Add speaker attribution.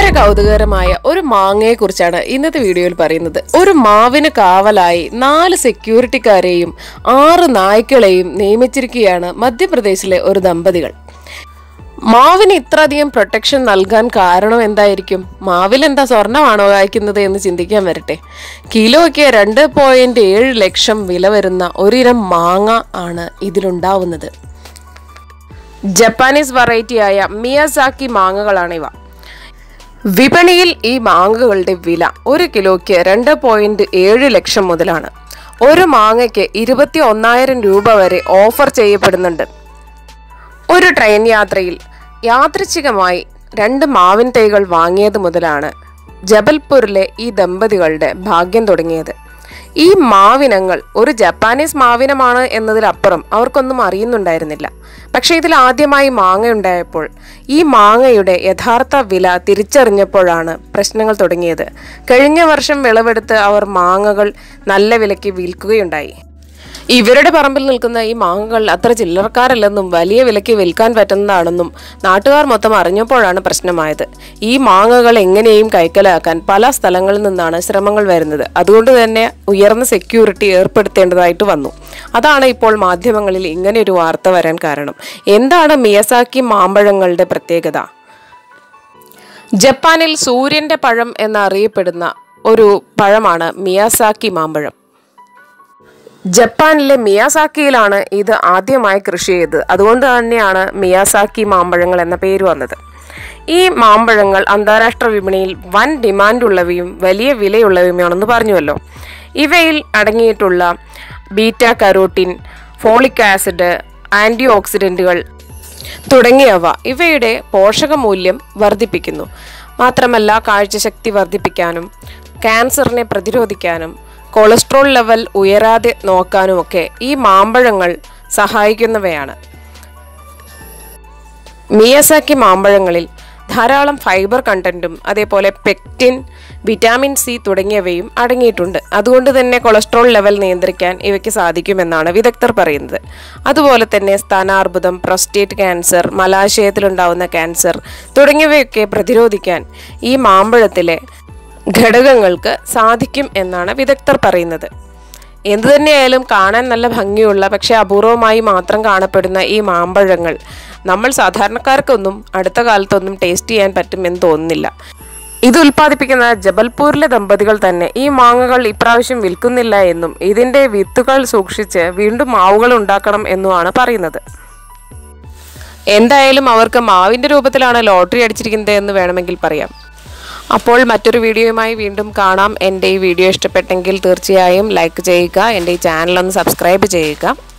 Speaker 1: വളരെ കൗതുകകരമായ ഒരു മാങ്ങയെ കുറിച്ചാണ് ഇന്നത്തെ വീഡിയോയിൽ പറയുന്നത് ഒരു മാവിന് കാവലായി നാല് സെക്യൂരിറ്റിക്കാരെയും ആറ് നായ്ക്കളെയും നിയമിച്ചിരിക്കുകയാണ് മധ്യപ്രദേശിലെ ഒരു ദമ്പതികൾ മാവിന് ഇത്രയധികം പ്രൊട്ടക്ഷൻ നൽകാൻ കാരണം എന്തായിരിക്കും മാവിൽ എന്താ സ്വർണമാണോ കായ്ക്കുന്നത് എന്ന് ചിന്തിക്കാൻ വരട്ടെ കിലോയ്ക്ക് രണ്ട് പോയിന്റ് ഏഴ് ലക്ഷം വില വരുന്ന ഒരിനം മാങ്ങ ആണ് ഇതിലുണ്ടാവുന്നത് ജപ്പാനീസ് വെറൈറ്റിയായ മിയസാക്കി മാങ്ങകളാണിവ വിപണിയിൽ ഈ മാങ്ങകളുടെ വില ഒരു കിലോയ്ക്ക് രണ്ട് പോയിന്റ് ഏഴ് ലക്ഷം മുതലാണ് ഒരു മാങ്ങയ്ക്ക് ഇരുപത്തി ഒന്നായിരം രൂപ വരെ ഓഫർ ചെയ്യപ്പെടുന്നുണ്ട് ഒരു ട്രെയിൻ യാത്രയിൽ യാദൃച്ഛികമായി രണ്ട് മാവിൻ തൈകൾ വാങ്ങിയത് മുതലാണ് ജബൽപൂരിലെ ഈ ദമ്പതികളുടെ ഭാഗ്യം തുടങ്ങിയത് ഈ മാവിനങ്ങൾ ഒരു ജപ്പാനീസ് മാവിനമാണ് എന്നതിലപ്പുറം അവർക്കൊന്നും അറിയുന്നുണ്ടായിരുന്നില്ല പക്ഷേ ഇതിൽ ആദ്യമായി മാങ്ങ ഉണ്ടായപ്പോൾ ഈ മാങ്ങയുടെ യഥാർത്ഥ വില തിരിച്ചറിഞ്ഞപ്പോഴാണ് പ്രശ്നങ്ങൾ തുടങ്ങിയത് കഴിഞ്ഞ വർഷം വിളവെടുത്ത് അവർ മാങ്ങകൾ നല്ല വിലയ്ക്ക് വിൽക്കുകയുണ്ടായി ഇവരുടെ പറമ്പിൽ നിൽക്കുന്ന ഈ മാങ്ങകൾ അത്ര ചില്ലറക്കാരല്ലെന്നും വലിയ വിലയ്ക്ക് വിൽക്കാൻ പറ്റുന്നതാണെന്നും നാട്ടുകാർ മൊത്തം അറിഞ്ഞപ്പോഴാണ് പ്രശ്നമായത് ഈ മാങ്ങകൾ എങ്ങനെയും കൈക്കലാക്കാൻ പല സ്ഥലങ്ങളിൽ നിന്നാണ് ശ്രമങ്ങൾ വരുന്നത് അതുകൊണ്ട് തന്നെ ഉയർന്ന സെക്യൂരിറ്റി ഏർപ്പെടുത്തേണ്ടതായിട്ട് വന്നു അതാണ് ഇപ്പോൾ മാധ്യമങ്ങളിൽ ഇങ്ങനെ ഒരു വാർത്ത വരാൻ കാരണം എന്താണ് മിയസാക്കി മാമ്പഴങ്ങളുടെ പ്രത്യേകത ജപ്പാനിൽ സൂര്യന്റെ പഴം എന്നറിയപ്പെടുന്ന ഒരു പഴമാണ് മിയാസാക്കി മാമ്പഴം ജപ്പാനിലെ മിയാസാക്കിയിലാണ് ഇത് ആദ്യമായി കൃഷി ചെയ്തത് അതുകൊണ്ട് തന്നെയാണ് മിയാസാക്കി മാമ്പഴങ്ങൾ എന്ന പേര് വന്നത് ഈ മാമ്പഴങ്ങൾ അന്താരാഷ്ട്ര വിപണിയിൽ വൻ ഡിമാൻഡുള്ളവയും വലിയ വിലയുള്ളവയുമാണെന്ന് പറഞ്ഞുവല്ലോ ഇവയിൽ അടങ്ങിയിട്ടുള്ള ബീറ്റ കരോട്ടിൻ ഫോളിക് ആസിഡ് ആൻറ്റി ഓക്സിഡൻറ്റുകൾ തുടങ്ങിയവ ഇവയുടെ പോഷകമൂല്യം വർദ്ധിപ്പിക്കുന്നു മാത്രമല്ല കാഴ്ചശക്തി വർദ്ധിപ്പിക്കാനും ക്യാൻസറിനെ പ്രതിരോധിക്കാനും കൊളസ്ട്രോൾ ലെവൽ ഉയരാതെ നോക്കാനുമൊക്കെ ഈ മാമ്പഴങ്ങൾ സഹായിക്കുന്നവയാണ് മിയസാക്കി മാമ്പഴങ്ങളിൽ ധാരാളം ഫൈബർ കണ്ടന്റും അതേപോലെ പെക്റ്റിൻ വിറ്റാമിൻ സി തുടങ്ങിയവയും അടങ്ങിയിട്ടുണ്ട് അതുകൊണ്ട് തന്നെ കൊളസ്ട്രോൾ ലെവൽ നിയന്ത്രിക്കാൻ ഇവയ്ക്ക് സാധിക്കുമെന്നാണ് വിദഗ്ധർ പറയുന്നത് അതുപോലെ തന്നെ സ്ഥാനാർബുദം പ്രൊസ്റ്റേറ്റ് ക്യാൻസർ മലാശയത്തിലുണ്ടാവുന്ന ക്യാൻസർ തുടങ്ങിയവയൊക്കെ പ്രതിരോധിക്കാൻ ഈ മാമ്പഴത്തിലെ ഘടകങ്ങൾക്ക് സാധിക്കും എന്നാണ് വിദഗ്ധർ പറയുന്നത് എന്തു തന്നെയായാലും കാണാൻ നല്ല ഭംഗിയുള്ള പക്ഷെ അപൂർവമായി മാത്രം കാണപ്പെടുന്ന ഈ മാമ്പഴങ്ങൾ നമ്മൾ സാധാരണക്കാർക്കൊന്നും അടുത്ത കാലത്തൊന്നും ടേസ്റ്റ് ചെയ്യാൻ പറ്റുമെന്ന് തോന്നുന്നില്ല ഇത് ഉൽപ്പാദിപ്പിക്കുന്ന ജബൽപൂരിലെ ദമ്പതികൾ തന്നെ ഈ മാങ്ങകൾ ഇപ്രാവശ്യം വിൽക്കുന്നില്ല എന്നും ഇതിന്റെ വിത്തുകൾ സൂക്ഷിച്ച് വീണ്ടും മാവുകൾ ഉണ്ടാക്കണം എന്നുമാണ് പറയുന്നത് എന്തായാലും അവർക്ക് മാവിന്റെ രൂപത്തിലാണ് ലോട്ടറി അടിച്ചിരിക്കുന്നത് എന്ന് വേണമെങ്കിൽ പറയാം അപ്പോൾ മറ്റൊരു വീഡിയോയുമായി വീണ്ടും കാണാം എൻ്റെ ഈ വീഡിയോ ഇഷ്ടപ്പെട്ടെങ്കിൽ തീർച്ചയായും ലൈക്ക് ചെയ്യുക എൻ്റെ ഈ ചാനൽ ഒന്ന് സബ്സ്ക്രൈബ് ചെയ്യുക